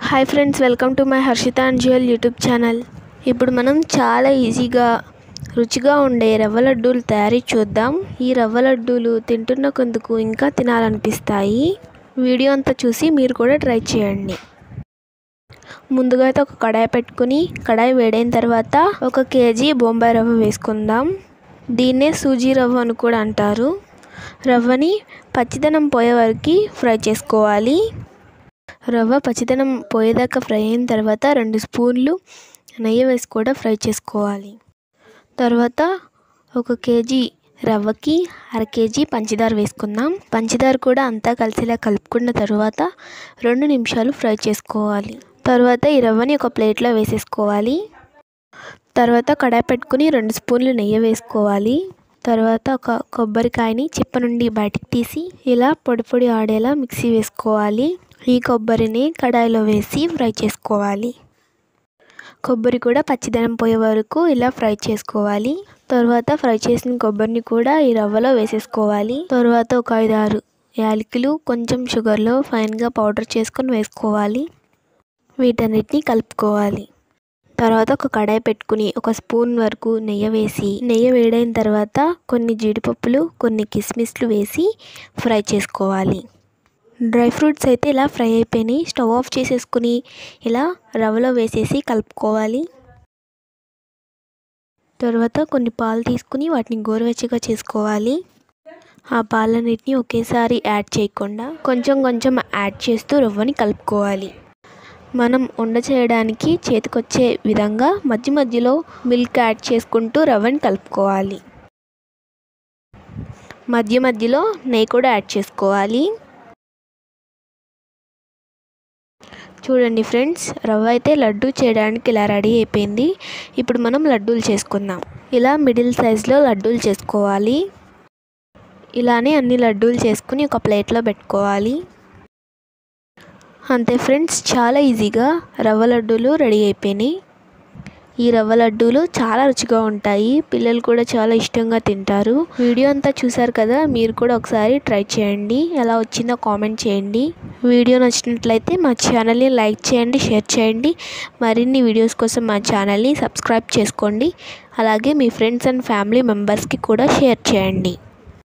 hi friends welcome to my Harshita and jewel YouTube channel ఇప్పుడు మనం చాలా ఈజీగా రుచిగా ఉండే రవ్వ లడ్డూలు తయారీ చూద్దాం ఈ రవ్వ లడ్డూలు తింటున్న కొందుకు ఇంకా తినాలనిపిస్తాయి వీడియో అంతా చూసి మీరు కూడా ట్రై చేయండి ముందుగా అయితే ఒక కడాయి పెట్టుకుని కడాయి వేడైన తర్వాత ఒక కేజీ బొంబాయి రవ్వ వేసుకుందాం దీన్నే సూజీ రవ్వ అని కూడా అంటారు రవ్వని పచ్చిదనం పోయే వరకు ఫ్రై చేసుకోవాలి రవ్వ పచ్చిదనం పోయేదాకా ఫ్రై అయిన తర్వాత రెండు స్పూన్లు నెయ్యి వేసి కూడా ఫ్రై చేసుకోవాలి తర్వాత ఒక కేజీ రవ్వకి అర కేజీ పంచదార వేసుకుందాం పంచదార కూడా అంతా కలిసేలా కలుపుకున్న తర్వాత రెండు నిమిషాలు ఫ్రై చేసుకోవాలి తర్వాత ఈ రవ్వని ఒక ప్లేట్లో వేసేసుకోవాలి తర్వాత కడాయి పెట్టుకుని రెండు స్పూన్లు నెయ్యి వేసుకోవాలి తర్వాత ఒక కొబ్బరికాయని చిప్ప నుండి బయటికి తీసి ఇలా పొడి పొడి ఆడేలా మిక్సీ వేసుకోవాలి ఈ కొబ్బరిని కడాయిలో వేసి ఫ్రై చేసుకోవాలి కొబ్బరి కూడా పచ్చిదనం పోయే వరకు ఇలా ఫ్రై చేసుకోవాలి తర్వాత ఫ్రై చేసిన కొబ్బరిని కూడా ఈ రవ్వలో వేసేసుకోవాలి తర్వాత ఒక ఐదు ఆరు యాలకులు కొంచెం షుగర్లో ఫైన్గా పౌడర్ చేసుకొని వేసుకోవాలి వీటన్నిటిని కలుపుకోవాలి తర్వాత ఒక కడాయి పెట్టుకుని ఒక స్పూన్ వరకు నెయ్యి వేసి నెయ్యి వేడైన తర్వాత కొన్ని జీడిపప్పులు కొన్ని కిస్మిస్లు వేసి ఫ్రై చేసుకోవాలి డ్రై ఫ్రూట్స్ అయితే ఇలా ఫ్రై అయిపోయినాయి స్టవ్ ఆఫ్ చేసేసుకుని ఇలా రవ్వలో వేసేసి కలుపుకోవాలి తర్వాత కొన్ని పాలు తీసుకుని వాటిని గోరువెచ్చగా చేసుకోవాలి ఆ పాలన్నిటిని ఒకేసారి యాడ్ చేయకుండా కొంచెం కొంచెం యాడ్ చేస్తూ రవ్వని కలుపుకోవాలి మనం వండ చేయడానికి చేతికొచ్చే విధంగా మధ్య మధ్యలో మిల్క్ యాడ్ చేసుకుంటూ రవ్వని కలుపుకోవాలి మధ్య మధ్యలో నెయ్యి కూడా యాడ్ చేసుకోవాలి చూడండి ఫ్రెండ్స్ రవ్వ అయితే లడ్డు చేయడానికి ఇలా రెడీ అయిపోయింది ఇప్పుడు మనం లడ్డూలు చేసుకుందాం ఇలా మిడిల్ సైజులో లడ్డూలు చేసుకోవాలి ఇలానే అన్ని లడ్డూలు చేసుకుని ఒక ప్లేట్లో పెట్టుకోవాలి అంతే ఫ్రెండ్స్ చాలా ఈజీగా రవ్వ లడ్డూలు రెడీ అయిపోయినాయి ఈ రవ్వ లడ్డూలు చాలా రుచిగా ఉంటాయి పిల్లలు కూడా చాలా ఇష్టంగా తింటారు వీడియో అంతా చూసారు కదా మీరు కూడా ఒకసారి ట్రై చేయండి ఎలా వచ్చిందో కామెంట్ చేయండి వీడియో నచ్చినట్లయితే మా ఛానల్ని లైక్ చేయండి షేర్ చేయండి మరిన్ని వీడియోస్ కోసం మా ఛానల్ని సబ్స్క్రైబ్ చేసుకోండి అలాగే మీ ఫ్రెండ్స్ అండ్ ఫ్యామిలీ మెంబర్స్కి కూడా షేర్ చేయండి